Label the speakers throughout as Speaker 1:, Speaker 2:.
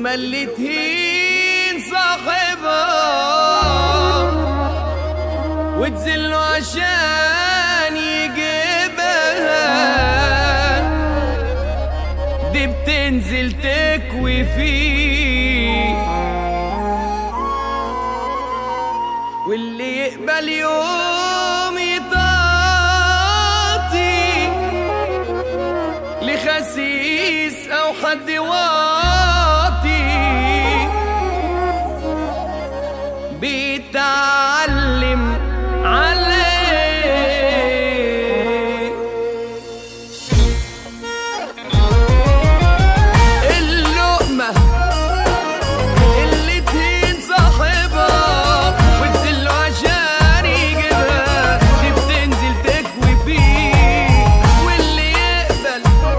Speaker 1: اللقمة اللي تهين صاحبها وتزله عشان يجيبها دي بتنزل تكوي فيه واللي يقبل يوم يطاطي لخسيس او حد واطي بيتعلم عليه اللقمة اللي تهين صاحبها وتزله عشان يجيبها دي بتنزل تكوي فيه واللي يقبل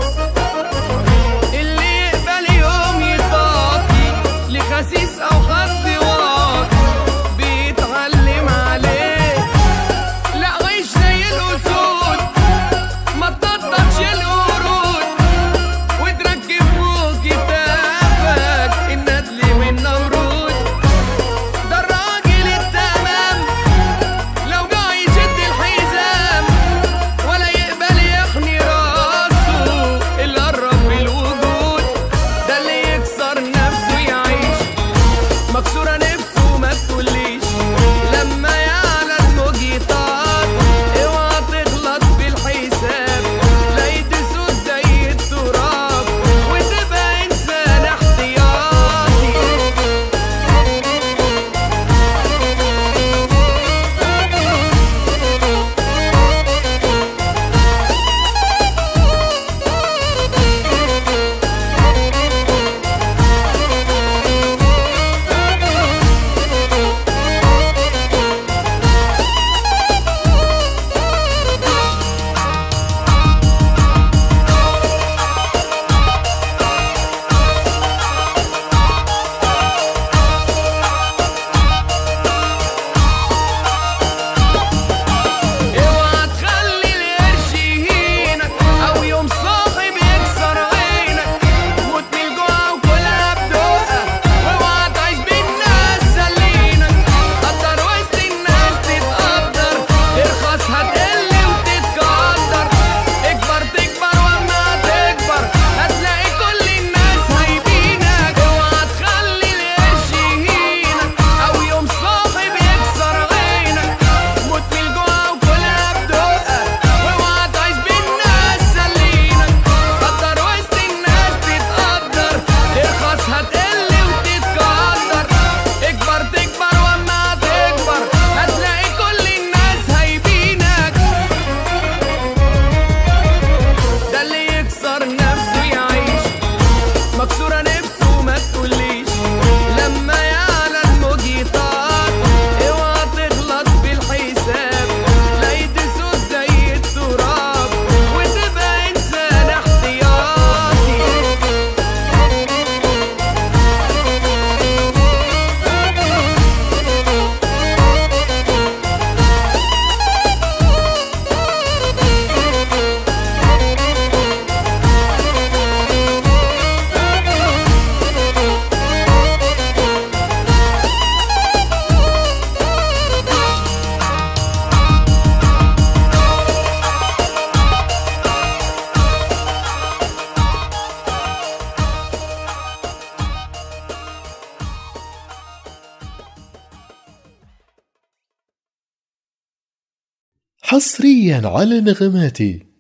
Speaker 1: اللي يقبل يوم يطاطي لخسيس او حد واطي بيتعلم عليه لا عيش زي الاسود ما تططش القرود وتركب فوق كتافك الندل من نمرود ده الراجل التمام لو جاي يشد الحزام ولا يقبل يحني راسه اللي قرب بالوجود ده اللي يكسر نفسه يعيش مكسورة نفسه ما تقوليش لما يعلى الموج يطار اوعى تغلط في الحساب لا يدسوك زي التراب وتبقى انسان احتياطي اوعى تخلي القرش يهينك او يوم صاحب يكسر عينك موت من الجوع وكلها بدقة واوعى تعيش بالناس سلينك قدر وسط الناس تتقدر ارخص هتقل وتتقدر اكبر تكبر واما تكبر هتلاقي كل الناس هايبينك اوعى تخلي القرش يهينك او يوم صاحب يكسر عينك موت من الجوع وكلها بدقة واوعى تعيش بالناس سلينك قدر وسط الناس تتقدر ارخص هتقل وتتقدر اكبر تكبر واما تكبر هتلاقي كل الناس هايبينك ده اللي يكسر نفسه يعيش مكسورة نفسه ما تقوليش لما يعلى الموج يطار اوعى تغلط في الحساب لا يدسوك زي التراب وتبقى انسان احتياطي
Speaker 2: حصريا على نغماتي